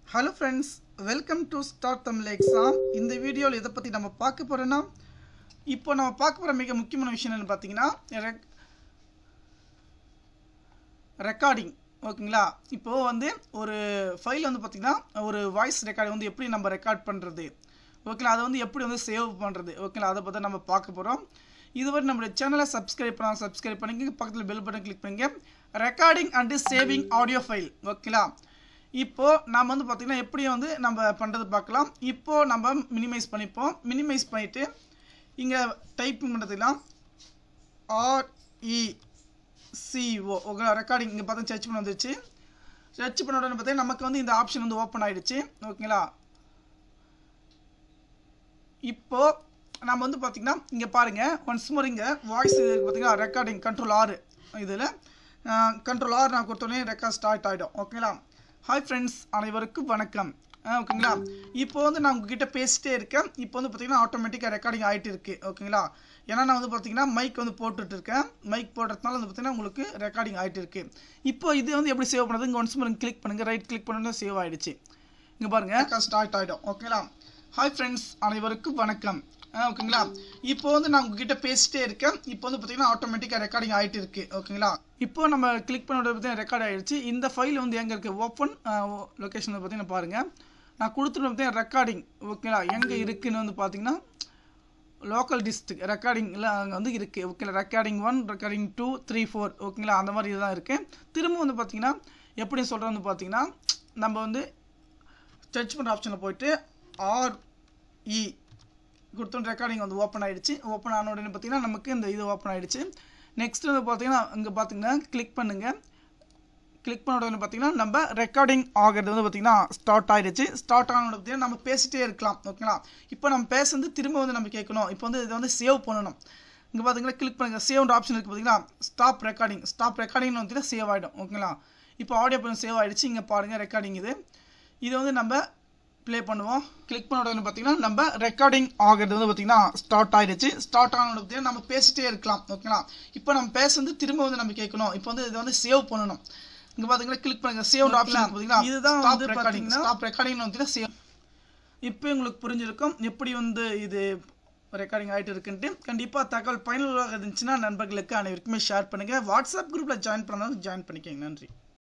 hello friends welcome to start Tamil exam இந்த வீடியோவில் எதை பற்றி நம்ம பார்க்க போகிறோன்னா இப்போ நம்ம பார்க்க போகிற மிக முக்கியமான விஷயம் என்னென்னு பார்த்தீங்கன்னா ரெக் ரெக்கார்டிங் ஓகேங்களா இப்போது வந்து ஒரு ஃபைல் வந்து பார்த்திங்கன்னா ஒரு வாய்ஸ் ரெக்கார்டு வந்து எப்படி நம்ம ரெக்கார்ட் பண்ணுறது ஓகேங்களா அதை வந்து எப்படி வந்து சேவ் பண்ணுறது ஓகேங்களா அதை பற்றி நம்ம பார்க்க போகிறோம் இதுவரை நம்மளுடைய சேனலை சப்ஸ்கிரைப் பண்ணால் சப்ஸ்கிரைப் பண்ணிங்க பக்கத்தில் பெல் பட்டன் கிளிக் பண்ணுங்க recording and saving audio file ஓகேங்களா இப்போது நம்ம வந்து பார்த்திங்கன்னா எப்படி வந்து நம்ம பண்ணுறது பார்க்கலாம் இப்போது நம்ம மினிமைஸ் பண்ணிப்போம் மினிமைஸ் பண்ணிவிட்டு இங்கே டைப்பிங் பண்ணுறதுலாம் ஆர்இ சிஓ ஓகேங்களா ரெக்கார்டிங் இங்கே பார்த்தா சர்ச் பண்ண வந்துருச்சு சர்ச் பண்ண உடனே பார்த்தீங்கன்னா நமக்கு வந்து இந்த ஆப்ஷன் வந்து ஓப்பன் ஆகிடுச்சு ஓகேங்களா இப்போ நம்ம வந்து பார்த்திங்கன்னா இங்கே பாருங்கள் ஒன்ஸ் மோர் இங்கே வாய்ஸ் இது பார்த்தீங்கன்னா ரெக்கார்டிங் கண்ட்ரோல் ஆறு இதில் கண்ட்ரோல் ஆறு நான் கொடுத்தோடனே ரெக்கார்ட் ஸ்டார்ட் ஆகிடும் ஓகேங்களா ஹாய் ஃப்ரெண்ட்ஸ் அனைவருக்கும் வணக்கம் ஓகேங்களா இப்போ வந்து நான் உங்ககிட்ட பேசிட்டே இருக்கேன் இப்போ வந்து பார்த்தீங்கன்னா ஆட்டோமேட்டிக்காக ரெக்கார்டிங் ஆகிட்டு இருக்கு ஓகேங்களா ஏன்னா நான் வந்து பார்த்தீங்கன்னா மைக் வந்து போட்டுட்டு இருக்கேன் மைக் போடுறதுனால வந்து பார்த்தீங்கன்னா உங்களுக்கு ரெக்கார்டிங் ஆகிட்டு இருக்கு இப்போ இது வந்து எப்படி சேவ் பண்ணுறது இங்கே ஒன்ஸ் மோர் கிளிக் பண்ணுங்கள் ரைட் கிளிக் பண்ணோன்னே சேவ் ஆகிடுச்சு இங்கே பாருங்கள் ஸ்டார்ட் ஆகிடும் ஓகேங்களா ஹாய் ஃப்ரெண்ட்ஸ் அனைவருக்கும் வணக்கம் ஓகேங்களா இப்போ வந்து நான் உங்ககிட்ட பேசிட்டே இருக்கேன் இப்போ வந்து பார்த்தீங்கன்னா ஆட்டோமேட்டிக்காக ரெக்கார்டிங் ஆகிட்டு இருக்கு ஓகேங்களா இப்போ நம்ம கிளிக் பண்ண பார்த்தீங்கன்னா ரெக்கார்ட் ஆகிடுச்சு இந்த ஃபைல் வந்து எங்கே இருக்குது ஓப்பன் லொக்கேஷன் பார்த்தீங்கன்னா பாருங்கள் நான் கொடுத்துட்டு பார்த்தீங்கன்னா ரெக்கார்டிங் ஓகேங்களா எங்கே இருக்குன்னு வந்து பார்த்தீங்கன்னா லோக்கல் டிஸ்ட்ரிக் ரெக்கார்டிங்கில் அங்கே வந்து இருக்குது ஓகேங்களா recording one recording two three four ஓகேங்களா அந்த மாதிரி இதுதான் இருக்குது திரும்ப வந்து பார்த்தீங்கன்னா எப்படி சொல்கிறது வந்து பார்த்தீங்கன்னா நம்ம வந்து சர்ச் பண்ணுற ஆப்ஷனில் போயிட்டு ஆர்இ கொடுத்தோம் ரெக்கார்டிங் வந்து ஓப்பன் ஆகிடுச்சு ஓப்பன் ஆன உடனே பார்த்தீங்கன்னா நமக்கு இந்த இது ஓப்பன் ஆகிடுச்சு நெக்ஸ்ட் வந்து பார்த்தீங்கன்னா இங்கே பார்த்தீங்கன்னா கிளிக் பண்ணுங்கள் கிளிக் பண்ண உடனே பார்த்தீங்கன்னா நம்ம ரெக்கார்டிங் ஆகிறது வந்து பார்த்தீங்கன்னா ஸ்டார்ட் ஆகிடுச்சு ஸ்டார்ட் ஆன பார்த்தீங்கன்னா நம்ம பேசிட்டே இருக்கலாம் ஓகேங்களா இப்போ நம்ம பேசுறது திரும்ப வந்து நம்ம கேட்கணும் இப்போ வந்து இதை வந்து சேவ் பண்ணணும் இங்கே பார்த்தீங்கன்னா கிளிக் பண்ணுங்கள் சேவ்ன்ற ஆப்ஷன் இருக்குது பார்த்தீங்கன்னா ஸ்டாப் ரெக்கார்டிங் ஸ்டாப் ரெக்கார்டிங்னு வந்து சேவ் ஆகிடும் ஓகேங்களா இப்போ ஆடியோ பண்ண சேவ் ஆகிடுச்சு இங்கே பாருங்கள் ரெக்கார்டிங் இது இது வந்து நம்ம ப்ளே பண்ணுவோம் கிளிக் பண்ண உடனே பார்த்தீங்கன்னா நம்ம ரெக்கார்டிங் ஆகிறது வந்து பார்த்தீங்கன்னா ஸ்டார்ட் ஆகிடுச்சு ஸ்டார்ட் ஆன பார்த்தீங்கன்னா நம்ம பேசிட்டே இருக்கலாம் ஓகேங்களா இப்போ நம்ம பேசுறது திரும்ப வந்து நம்ம கேட்கணும் இப்போ வந்து இதை வந்து சேவ் பண்ணணும் இங்கே பார்த்தீங்கன்னா கிளிக் பண்ணுங்க சேவ் ஆப்ஷன் பார்த்தீங்கன்னா இதுதான் ஸ்டாப் வந்து ரெக்கார்டிங் பார்த்தீங்கன்னா- ஸ்டாப் ரெக்கார்டிங் வந்து சேவ் இப்போ உங்களுக்கு புரிஞ்சிருக்கும் எப்படி வந்து இது ரெக்கார்டிங் ஆகிட்டு இருக்குன்ட்டு கண்டிப்பாக தகவல் பயனுள்ளதாக இருந்துச்சுன்னா நண்பர்களுக்கு அனைவருக்குமே ஷேர் பண்ணுங்கள் வாட்ஸ்அப் குரூப்பில் ஜாயின் பண்ணாலும் ஜாயின் பண்ணிக்கோங்க நன்றி